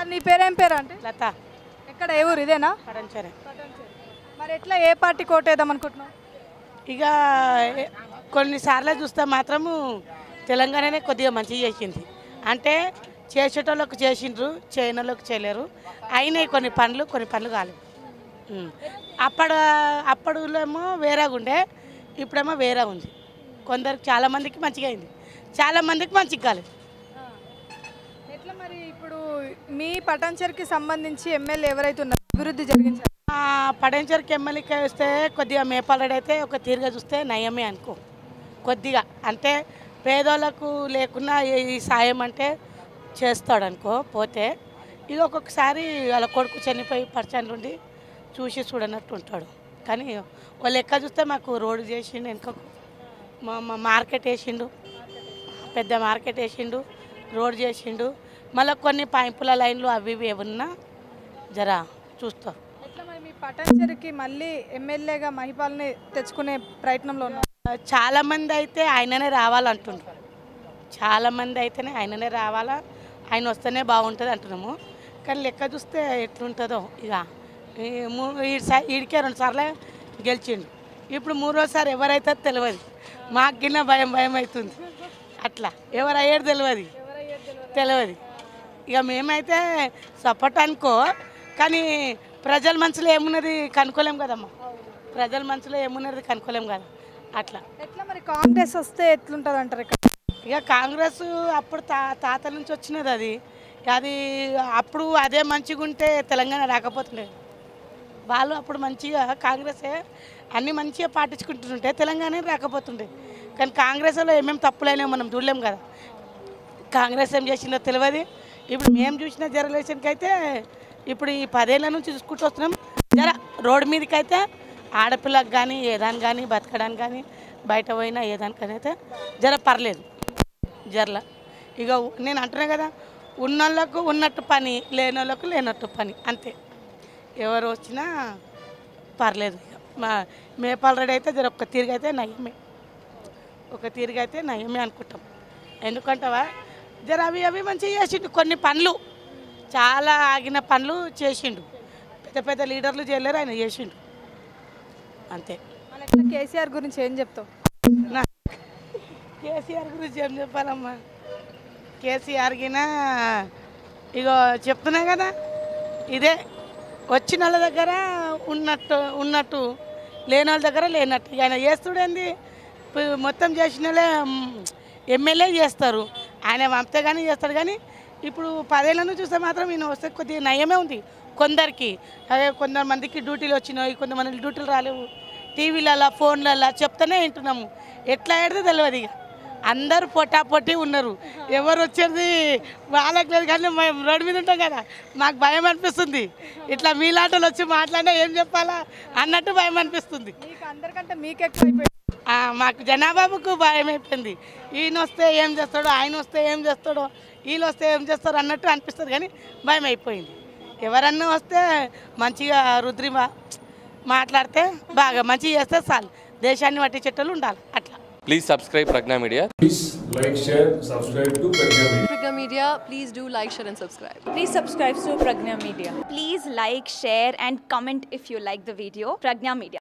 నీ పేరేం పేరు అంటే లత ఎక్కడ ఏ ఊరు ఇదేనా పడంచరే మరి ఎట్లా ఏ పార్టీ కోటేద్దాం అనుకుంటున్నావు ఇక కొన్నిసార్లు చూస్తే మాత్రము తెలంగాణనే కొద్దిగా మంచిగా చేసింది అంటే చేసేటోళ్ళకు చేసిండ్రు చేయనోళ్ళకు చేయలేరు అయినాయి కొన్ని పనులు కొన్ని పనులు కాలేవు ఉమ్. అప్పుడు అప్పుడులేమో వేరేగా ఉండే ఇప్పుడేమో వేరే ఉంది కొందరికి చాలా మందికి మంచిగా అయింది చాలా మందికి మంచిగా కాలేదు ఎట్లా మరి ఇప్పుడు మీ పటాన్చర్కి సంబంధించి ఎమ్మెల్యే ఎవరైతే ఉన్నారో అభివృద్ధి జరిగించారు ఆ, పడంచర్కి ఎమ్మెల్యేకి వస్తే కొద్దిగా మేపాలడు అయితే ఒక తీరుగా చూస్తే నయమే అనుకో కొద్దిగా అంటే పేదోళ్ళకు లేకున్నా ఈ- ఈ సాయం అంటే చేస్తాడు అనుకో పోతే ఇక ఒక్కొక్కసారి వాళ్ళ కొడుకు చనిపోయి పరిచయంలో ఉండి చూసి చూడనట్టు ఉంటాడు కానీ వాళ్ళు లెక్క చూస్తే మాకు రోడ్డు చేసిండు వెనుకకు మా మా మార్కెట్ వేసిండు పెద్ద మార్కెట్ వేసిండు రోడ్ చేసిండు మళ్ళీ కొన్ని పైపుల లైన్లు అవి ఇవి ఏమన్నా జరా చూస్తారు ఎట్లా మరి మీ పటాన్చర్కి మళ్ళీ ఎమ్మెల్యేగా మహిపాల్ని తెచ్చుకునే ప్రయత్నంలో ఉన్నారు చాలా మంది అయితే ఆయననే రావాలంటుండ్రు చాలా మంది అయితేనే ఆయననే రావాలా ఆయన వస్తేనే బాగుంటుంది అంటున్నాము కానీ లెక్క చూస్తే ఎట్లుంటుందో ఇక ఈ మూ- ఈడు సా- ఈడికే రెండు సార్లు గెలిచిండు ఇప్పుడు మూడోసారి ఎవరైతే తెలియదు మాకు గిన్న భయం భయం అవుతుంది అట్లా ఎవరు అయ్యేది తెలియదు తెలియదు ఇక మేమైతే సపోర్ట్ అనుకో కానీ ప్రజల మనసులో ఏమున్నది కనుక్కోలేం కదమ్మా ప్రజల మనసులో ఏమున్నది కనుక్కోలేం కదా అట్లా ఎట్లా మరి కాంగ్రెస్ వస్తే ఎట్లుంటుంది అంటారు ఇక్కడ ఇక కాంగ్రెస్ అప్పుడు తా తాత నుంచి వచ్చినది అది అది అప్పుడు అదే మంచిగా ఉంటే తెలంగాణ రాకపోతుండే వాళ్ళు అప్పుడు మంచిగా కాంగ్రెసే అన్ని మంచిగా పాటించుకుంటుంటే తెలంగాణ రాకపోతుండే కానీ కాంగ్రెస్లో ఏమేమి తప్పులైనా మనం చూడలేం కదా కాంగ్రెస్ ఏం చేసిందో తెలియదు ఇప్పుడు మేము చూసిన జనరేషన్కి అయితే ఇప్పుడు ఈ పదేళ్ళ నుంచి చూసుకుంటూ వస్తున్నాం జర రోడ్డు మీదకి అయితే ఆడపిల్లకు కానీ ఏదాని కానీ బతకడానికి కానీ బయట పోయినా ఏదానికని అయితే జర పర్లేదు జర్ల ఇక నేను అంటున్నా కదా ఉన్నోళ్ళకు ఉన్నట్టు పని లేనోళ్ళకు లేనట్టు పని అంతే ఎవరు వచ్చినా పర్లేదు ఇక మా మేపాల్ రెడీ అయితే జర ఒక్క తీరుగా అయితే నయమే ఒక తీరుగా అయితే నయమే అనుకుంటాం ఎందుకంటావా జర అవి అవి మంచిగా చేసిండు కొన్ని పనులు చాలా ఆగిన పనులు చేసిండు పెద్ద పెద్ద లీడర్లు చేయలేరు ఆయన చేసిండు అంతే మళ్ళీ ఎట్లా కేసీఆర్ గురించి ఏం చెప్తావు నా కేసీఆర్ గురించి ఏం చెప్పాలమ్మా కేసీఆర్ గిన ఇగో చెప్తున్నా కదా ఇదే వచ్చిన వాళ్ళ దగ్గర ఉన్నట్టు ఉన్నట్టు లేని వాళ్ళ దగ్గర లేనట్టు ఇక ఆయన చేస్తుడేంది ఇప్పుడు మొత్తం చేసిన వాళ్ళే ఎమ్మెల్యే చేస్తారు ఆయన పంపితే కానీ చేస్తాడు కానీ ఇప్పుడు పదేళ్ళను చూస్తే మాత్రం ఈయన వస్తే కొద్దిగా నయమే ఉంది కొందరికి అదే కొందరు మందికి డ్యూటీలు వచ్చినాయి కొంతమంది డ్యూటీలు రాలేవు టీవీలలో ఫోన్లలో చెప్తానే వింటున్నాము ఎట్లా ఆడితే తెలియదు ఇక అందరూ పొట్టాపొట్టి ఉన్నారు ఎవరు వచ్చేది వాళ్ళకి లేదు కానీ మేము రోడ్డు మీద ఉంటాం కదా మాకు భయం అనిపిస్తుంది ఇట్లా మీలాటలు వచ్చి మాట్లాడినా ఏం చెప్పాలా అన్నట్టు భయం అనిపిస్తుంది మీకు అందరికంటే మీకు ఎక్కువ అయిపోయింది ఆ, మాకు జనాబాబుకు భయం అయిపోయింది ఈయన వస్తే ఏం చేస్తాడో ఆయన వస్తే ఏం చేస్తాడో వీళ్ళు వస్తే ఏం చేస్తారో అన్నట్టు అనిపిస్తుంది కానీ భయం అయిపోయింది ఎవరన్నా వస్తే మంచిగా రుద్రి మా- మాట్లాడితే బాగా మంచిగా చేస్తే చాలు దేశాన్ని పట్టించేటోళ్ళు ఉండాలి అట్లా Please subscribe Pragna Media. Please like, share, subscribe to Pragya Media. Pragya Media, please do like, share, and subscribe. Please subscribe to Pragna Media. Please like, share, and comment if you like the video. Pragna Media.